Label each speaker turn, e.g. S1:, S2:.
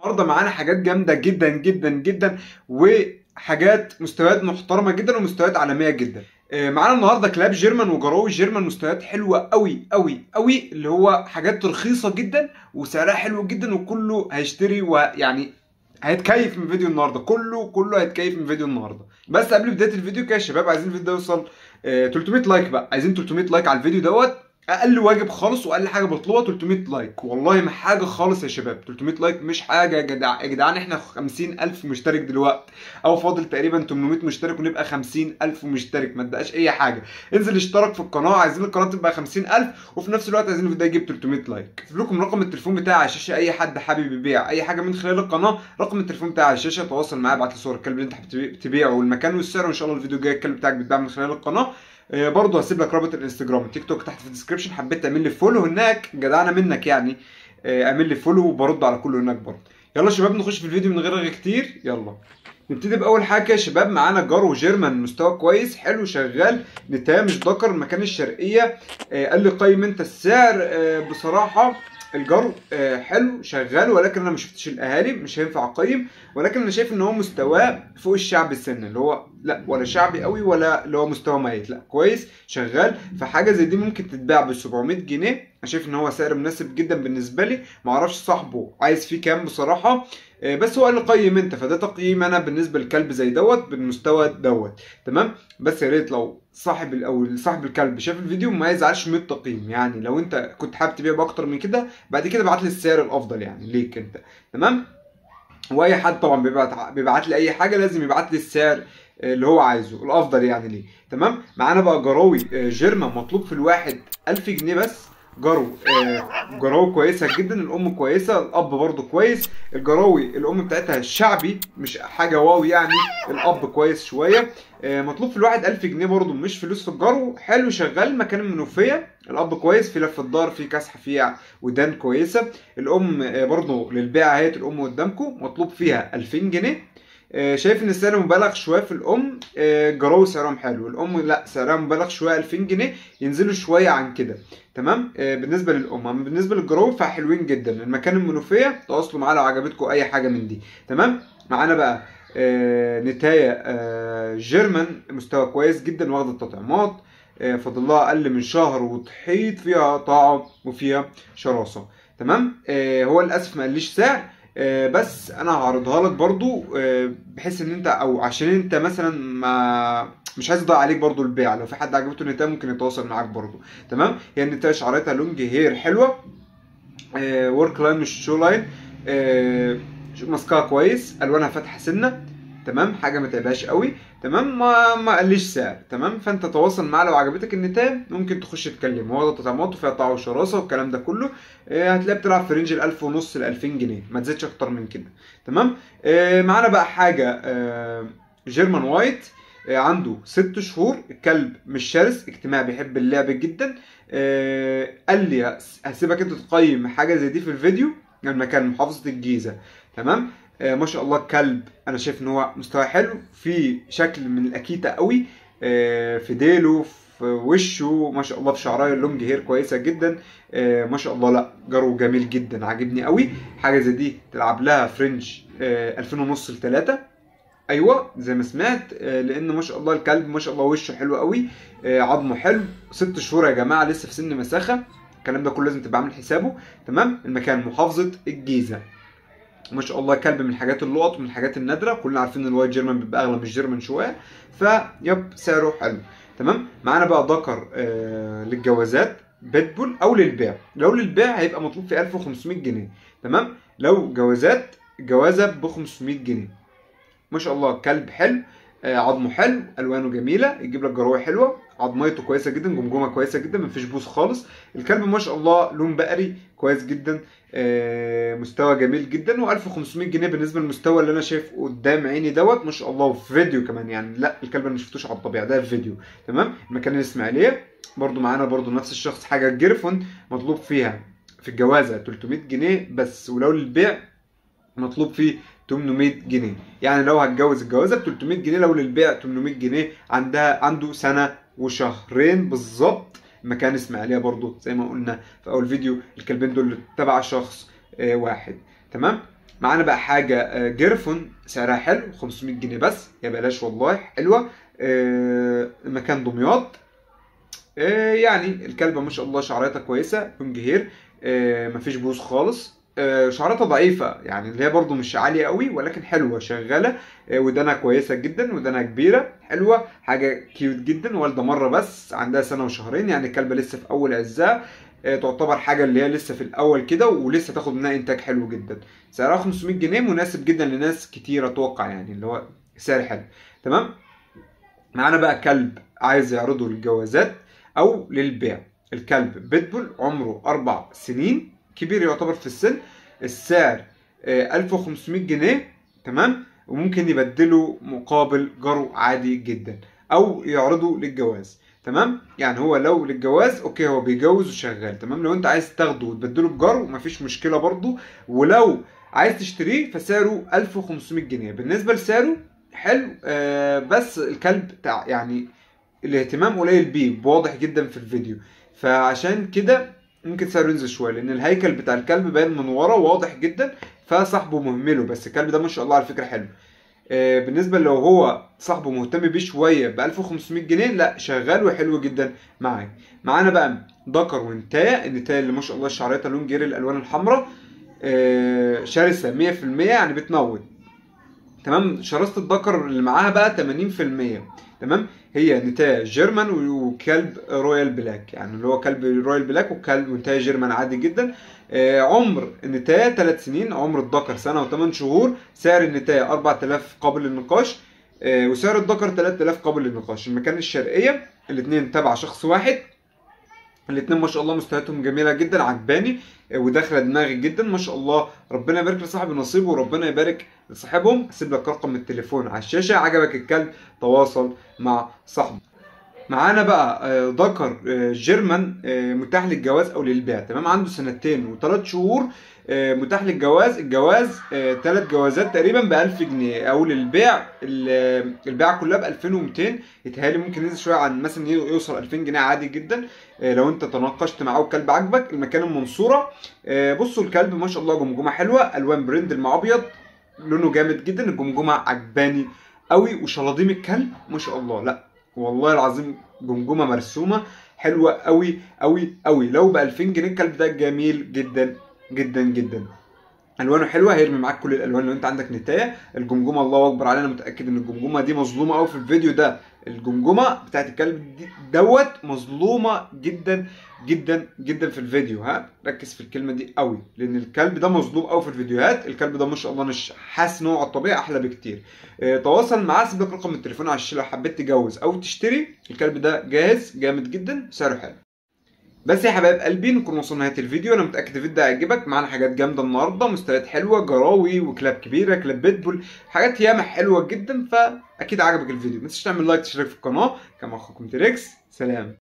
S1: النهارده معانا حاجات جامده جدا جدا جدا وحاجات مستويات محترمه جدا ومستويات عالميه جدا آه، معانا النهارده كلاب جيرمان وجراوي جيرمان مستويات حلوه قوي قوي قوي اللي هو حاجات رخيصه جدا وسعرها حلو جدا وكله هيشتري ويعني هيتكيف من فيديو النهارده كله كله هيتكيف من فيديو النهارده بس قبل بدايه الفيديو كده يا شباب عايزين الفيديو ده يوصل آه، 300 لايك بقى عايزين 300 لايك على الفيديو دوت اقل واجب خالص واقل حاجه مطلوبه 300 لايك والله ما حاجه خالص يا شباب 300 لايك مش حاجه يا جدع يا جدعان احنا 50000 مشترك دلوقتي او فاضل تقريبا 800 مشترك ونبقى 50000 مشترك ما تبقاش اي حاجه انزل اشترك في القناه عايزين القناه تبقى 50000 وفي نفس الوقت عايزين الفيديو يجيب 300 لايك هسيب لكم رقم التليفون بتاعي على الشاشه اي حد حابب يبيع اي حاجه من خلال القناه رقم التليفون بتاعي على الشاشه تواصل معايا ابعت لي صور الكلب اللي انت حابب تبيعه والمكان والسعر وان شاء الله الفيديو الجاي الكلب بتاعك بيتباع من خلال القناه آه، برضه هسيب لك رابط الانستجرام التيك توك تحت في الديسكربشن حبيت تعمل لي فولو هناك جدعنا منك يعني آه، اعمل لي فولو وبرد على كله هناك برضه يلا يا شباب نخش في الفيديو من غير رغي كتير يلا نبتدي باول حاجه يا شباب معانا جارو جيرمان مستوى كويس حلو شغال نتايا مش ذكر المكان الشرقيه آه، قال لي قيم انت السعر آه، بصراحه الجارو آه، حلو شغال ولكن انا ما شفتش الاهالي مش هينفع اقيم ولكن انا شايف ان هو مستواه فوق الشعب السن اللي هو لا ولا شعبي قوي ولا اللي هو مستوى ميت لا كويس شغال فحاجه زي دي ممكن تتباع ب 700 جنيه انا شايف ان هو سعر مناسب جدا بالنسبه لي ما اعرفش صاحبه عايز فيه كام بصراحه آه، بس هو قال لي قيم انت فده تقييم انا بالنسبه لكلب زي دوت بالمستوى دوت تمام بس يا ريت لو صاحب ال- او صاحب الكلب شاف الفيديو ما يزعلش من التقييم يعني لو انت كنت حابب تبيع باكتر من كده بعد كده ابعت لي السعر الافضل يعني ليك انت تمام واي حد طبعا بيبعت بيبعت لي اي حاجه لازم يبعت لي السعر اللي هو عايزه الافضل يعني ليه تمام معانا بقى جراوي آه، جيرما مطلوب في الواحد 1000 جنيه بس جرو آه، جراوي كويسه جدا الام كويسه الاب برضو كويس الجراوي الام بتاعتها الشعبي مش حاجه واو يعني الاب كويس شويه آه، مطلوب في الواحد 1000 جنيه برضو مش فلوس في الجرو حلو شغال مكان المنوفيه الاب كويس في لف الدار في كسح في ودان كويسه الام آه، برضو للبيع اهيت الام قدامكم مطلوب فيها 2000 جنيه آه، شايف ان السعر مبالغ شويه في الام آه، الجراوي سعرهم حلو الام لا سعرها مبالغ شويه 2000 جنيه ينزلوا شويه عن كده تمام آه، بالنسبه للام اما بالنسبه للجراوي فحلوين جدا المكان المنوفيه تواصلوا معاه لو عجبتكم اي حاجه من دي تمام معانا بقى آه، نتايا آه، جيرمان مستوى كويس جدا واخده التطعيمات آه، فاضل لها اقل من شهر وتحيط فيها طعم وفيها شراسه تمام آه، هو للاسف ما قاليش سعر آه، بس انا هعرضها لك برضو آه، بحيث ان انت او عشان انت مثلا ما مش عايز اضيع عليك برضو البيع لو في حد عجبته النتايه ممكن يتواصل معاك برضو تمام هي النتايه شعرتها لونج هير حلوه آه، ورك لاين مش شو لاين آه، ماسكها كويس الوانها فاتحه سنه تمام حاجه ما تعبهاش قوي تمام ما ما قاليش سعر تمام فانت تواصل معاه لو عجبتك النتايه ممكن تخش تكلم هو ده تطعيمات وفيها طاعه وشراسه والكلام ده كله آه، هتلاقيها بتلعب في رينج ال 1000 ونص ل 2000 جنيه ما تزيدش اكتر من كده تمام آه، معانا بقى حاجه آه، جيرمان وايت آه، عنده ست شهور الكلب مش شرس اجتماعي بيحب اللعب جدا آه، قال لي هس- هسيبك انت تقيم حاجه زي دي في الفيديو المكان محافظه الجيزه تمام آه، ما شاء الله الكلب انا شايف ان هو مستوى حلو في شكل من الاكيتا قوي آه، في ديله في وشه ما شاء الله في شعرايه اللونج هير كويسه جدا آه، ما شاء الله لا جرو جميل جدا عاجبني قوي حاجه زي دي تلعب لها فرنج آه، 2000 ونص ل 3 ايوه زي ما سمعت آه، لان ما شاء الله الكلب ما شاء الله وشه حلو قوي آه، عظمه حلو ست شهور يا جماعه لسه في سن مساخه الكلام ده كله لازم تبقى عامل حسابه تمام المكان محافظه الجيزه ما شاء الله كلب من الحاجات اللقط ومن الحاجات النادره كلنا عارفين ان الوايت جيرمان بيبقى اغلى من الجيرمان شويه فيب سعره حلو تمام معانا بقى ذكر آه للجوازات بيتبول او للبيع لو للبيع هيبقى مطلوب في 1500 جنيه تمام لو جوازات جوازه ب 500 جنيه ما شاء الله كلب حلو آه، عظمه حلو الوانه جميله يجيب لك جروه حلوه عظميته كويسه جدا جمجمه كويسه جدا مفيش بوس خالص الكلب ما شاء الله لون بقري كويس جدا آه، مستوى جميل جدا و1500 جنيه بالنسبه للمستوى اللي انا شايفه قدام عيني دوت ما شاء الله وفي فيديو كمان يعني لا الكلب انا ما شفتوش على الطبيعه ده في فيديو تمام المكان الاسماعيليه برضو معانا برضو نفس الشخص حاجه جيرفون مطلوب فيها في الجوازه 300 جنيه بس ولو للبيع مطلوب فيه 800 جنيه يعني لو هتجوز الجوازه ب 300 جنيه لو للبيع 800 جنيه عندها عنده سنه وشهرين بالظبط مكان اسماعيليه برضو زي ما قلنا في اول فيديو الكلبين دول تبع شخص آه، واحد تمام معانا بقى حاجه آه، جيرفون سعرها حلو 500 جنيه بس يا بلاش والله حلوه آه، مكان دمياط آه، يعني الكلبه ما شاء الله شعريتها كويسه لونج هير آه، مفيش بوز خالص آه، شعرتها ضعيفة يعني اللي هي برضو مش عالية قوي ولكن حلوة شغالة آه، ودانها كويسة جدا ودانها كبيرة حلوة حاجة كيوت جدا والدة مرة بس عندها سنة وشهرين يعني الكلبة لسه في أول عزها آه، تعتبر حاجة اللي هي لسه في الأول كده ولسه تاخد منها إنتاج حلو جدا سعرها 500 جنيه مناسب جدا لناس كتير أتوقع يعني اللي هو سعر حلو تمام معانا بقى كلب عايز يعرضه للجوازات أو للبيع الكلب بيتبول عمره أربع سنين كبير يعتبر في السن السعر آه، 1500 جنيه تمام وممكن يبدله مقابل جرو عادي جدا او يعرضه للجواز تمام يعني هو لو للجواز اوكي هو بيجوز وشغال تمام لو انت عايز تاخده وتبدله بجرو مفيش مشكله برضو ولو عايز تشتريه فسعره 1500 جنيه بالنسبه لسعره حلو آه بس الكلب تع يعني الاهتمام قليل بيه واضح جدا في الفيديو فعشان كده ممكن سعره ينزل شويه لان الهيكل بتاع الكلب باين من ورا واضح جدا فصاحبه مهمله بس الكلب ده ما شاء الله على فكره حلو آه، بالنسبه لو هو صاحبه مهتم بيه شويه ب 1500 جنيه لا شغال وحلو جدا معاك معانا بقى دكر وانتايه النتايه اللي ما شاء الله شعريتها لون جيري الالوان الحمراء آه، شرسه 100% يعني بتموت تمام شراسة الذكر اللي معاها بقى 80% تمام هي نتاية جيرمان وكلب رويال بلاك يعني اللي هو كلب رويال بلاك وكلب ونتاية جيرمان عادي جدا آه عمر النتاية 3 سنين عمر الذكر سنة و8 شهور سعر النتاية 4000 قابل للنقاش آه وسعر الذكر 3000 قابل للنقاش المكان الشرقية الاثنين تبع شخص واحد الاتنين ما شاء الله مستوياتهم جميله جدا عجباني آه، وداخله دماغي جدا ما شاء الله ربنا يبارك لصاحب نصيبه وربنا يبارك لصاحبهم هسيب لك رقم التليفون على الشاشه عجبك الكلب تواصل مع صاحبه معانا بقى آه، ذكر آه، جيرمان آه، متاح للجواز او للبيع تمام عنده سنتين وثلاث شهور آه، متاح للجواز الجواز ثلاث جوازات تقريبا ب 1000 جنيه او للبيع ال- البيعه كلها ب 2200 يتهيألي ممكن ينزل شويه عن مثلا يوصل 2000 جنيه عادي جدا آه، لو انت تناقشت معاه والكلب عاجبك المكان المنصوره آه، بصوا الكلب ما شاء الله جمجمه حلوه الوان برندل مع ابيض لونه جامد جدا الجمجمه عجباني قوي وشلاضيم الكلب ما شاء الله لا والله العظيم جمجمه مرسومه حلوه قوي قوي قوي لو ب 2000 جنيه الكلب ده جميل جدا جدا جدا الوانه حلوه هيرمي معاك كل الالوان لو انت عندك نتايه الجمجمه الله اكبر علينا متاكد ان الجمجمه دي مظلومه قوي في الفيديو ده الجمجمه بتاعت الكلب دي دوت مظلومه جدا جدا جدا في الفيديو ها ركز في الكلمه دي قوي لان الكلب ده مظلوم قوي في الفيديوهات الكلب ده ما شاء الله مش حاسس ان هو على الطبيعي احلى بكتير اه تواصل معاه سيب لك رقم التليفون على الشاشه لو حبيت تجوز او تشتري الكلب ده جاهز جامد جدا سعره حلو بس يا حبايب قلبي نكون وصلنا نهايه الفيديو انا متاكد الفيديو ده هيعجبك معانا حاجات جامده النهارده مستويات حلوه جراوي وكلاب كبيره كلاب بيتبول حاجات ياما حلوه جدا فاكيد عجبك الفيديو ما تنساش تعمل لايك تشترك في القناه كما اخوكم تريكس سلام